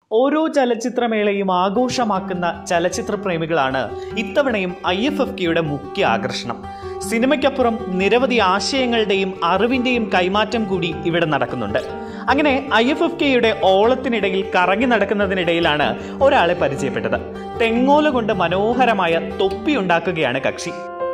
ഓരോ ചലച്ചിത്രമേളയും ആഘോഷമാക്കുന്ന ചലച്ചിത്ര പ്രേമികളാണ് ഇത്തവണയും ഐ എഫ് എഫ് കെയുടെ മുഖ്യ ആകർഷണം സിനിമയ്ക്കപ്പുറം നിരവധി ആശയങ്ങളുടെയും അറിവിന്റെയും കൈമാറ്റം കൂടി ഇവിടെ നടക്കുന്നുണ്ട് അങ്ങനെ ഐ എഫ് എഫ് കെയുടെ ഓളത്തിനിടയിൽ കറങ്ങി നടക്കുന്നതിനിടയിലാണ് ഒരാളെ പരിചയപ്പെട്ടത് തെങ്ങോല കൊണ്ട് മനോഹരമായ തൊപ്പി ഉണ്ടാക്കുകയാണ് കക്ഷി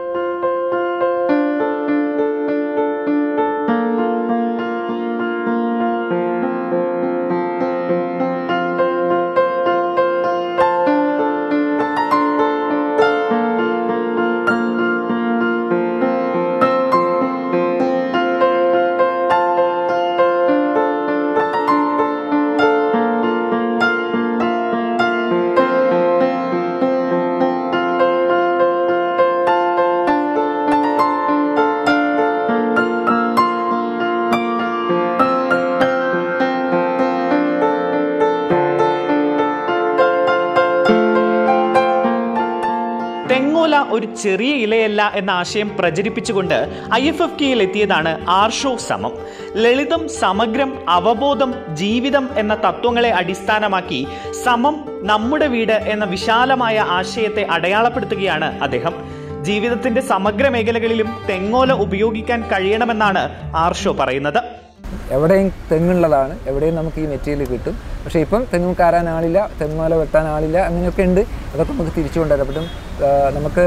തെങ്ങോല ഒരു ചെറിയ ഇലയല്ല എന്ന ആശയം പ്രചരിപ്പിച്ചുകൊണ്ട് ഐ എഫ് എഫ് കെയിൽ എത്തിയതാണ് ആർഷോ സമം ലളിതം സമഗ്രം അവബോധം ജീവിതം എന്ന തത്വങ്ങളെ അടിസ്ഥാനമാക്കി സമം നമ്മുടെ വീട് എന്ന വിശാലമായ ആശയത്തെ അടയാളപ്പെടുത്തുകയാണ് അദ്ദേഹം ജീവിതത്തിന്റെ സമഗ്ര മേഖലകളിലും തെങ്ങോല ഉപയോഗിക്കാൻ കഴിയണമെന്നാണ് ആർഷോ പറയുന്നത് എവിടെയും തെങ്ങുള്ളതാണ് എവിടെയും നമുക്ക് ഈ മെറ്റീരിയൽ കിട്ടും പക്ഷേ ഇപ്പം തെങ്ങ് കയറാൻ ആളില്ല തെങ്ങുമല വെട്ടാൻ ആളില്ല അങ്ങനെയൊക്കെ ഉണ്ട് അതൊക്കെ നമുക്ക് തിരിച്ചു കൊണ്ടുവരാം അപ്പം നമുക്ക്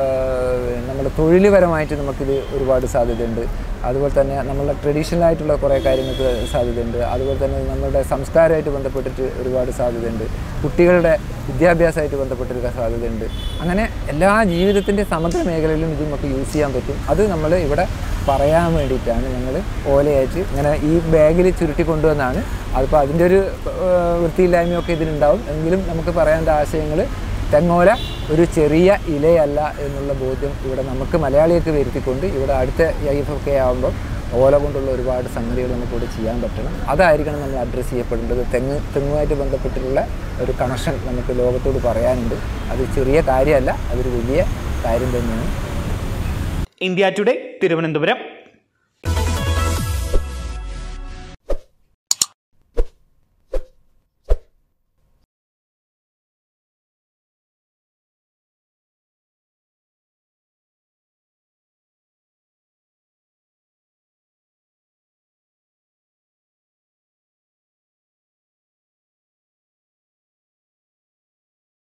നമ്മുടെ തൊഴിൽപരമായിട്ട് നമുക്കിത് ഒരുപാട് സാധ്യതയുണ്ട് അതുപോലെ തന്നെ നമ്മളുടെ ട്രഡീഷണൽ ആയിട്ടുള്ള കുറേ കാര്യങ്ങൾക്ക് സാധ്യതയുണ്ട് അതുപോലെ തന്നെ നമ്മുടെ സംസ്കാരമായിട്ട് ബന്ധപ്പെട്ടിട്ട് ഒരുപാട് സാധ്യതയുണ്ട് കുട്ടികളുടെ വിദ്യാഭ്യാസമായിട്ട് ബന്ധപ്പെട്ടിട്ട് സാധ്യതയുണ്ട് അങ്ങനെ എല്ലാ ജീവിതത്തിൻ്റെ സമഗ്ര മേഖലയിലും ഇത് നമുക്ക് യൂസ് ചെയ്യാൻ പറ്റും അത് നമ്മൾ ഇവിടെ പറയാൻ വേണ്ടിയിട്ടാണ് ഞങ്ങൾ ഓലയായിട്ട് ഇങ്ങനെ ഈ ബാഗിൽ ചുരുട്ടി കൊണ്ടുവന്നാണ് അതിപ്പോൾ അതിൻ്റെ ഒരു ഏഹ്, വൃത്തിയില്ലായ്മയൊക്കെ ഇതിനുണ്ടാവും എങ്കിലും നമുക്ക് പറയേണ്ട ആശയങ്ങൾ തെങ്ങോല ഒരു ചെറിയ ഇലയല്ല എന്നുള്ള ബോധ്യം ഇവിടെ നമുക്ക് മലയാളികൾക്ക് വരുത്തിക്കൊണ്ട് ഇവിടെ അടുത്ത ഐ എഫ് ഒക്കെ ആകുമ്പോൾ ഓല കൊണ്ടുള്ള ഒരുപാട് സംഗതികൾ നമുക്ക് ഇവിടെ ചെയ്യാൻ പറ്റണം അതായിരിക്കണം നമ്മൾ അഡ്രസ്സ് ചെയ്യപ്പെടേണ്ടത് തെങ്ങ് തെങ്ങുമായിട്ട് ബന്ധപ്പെട്ടിട്ടുള്ള ഒരു കണക്ഷൻ നമുക്ക് ലോകത്തോട് പറയാനുണ്ട് അത് ചെറിയ കാര്യമല്ല അതൊരു വലിയ കാര്യം തന്നെയാണ് ഇന്ത്യ ടുഡേ തിരുവനന്തപുരം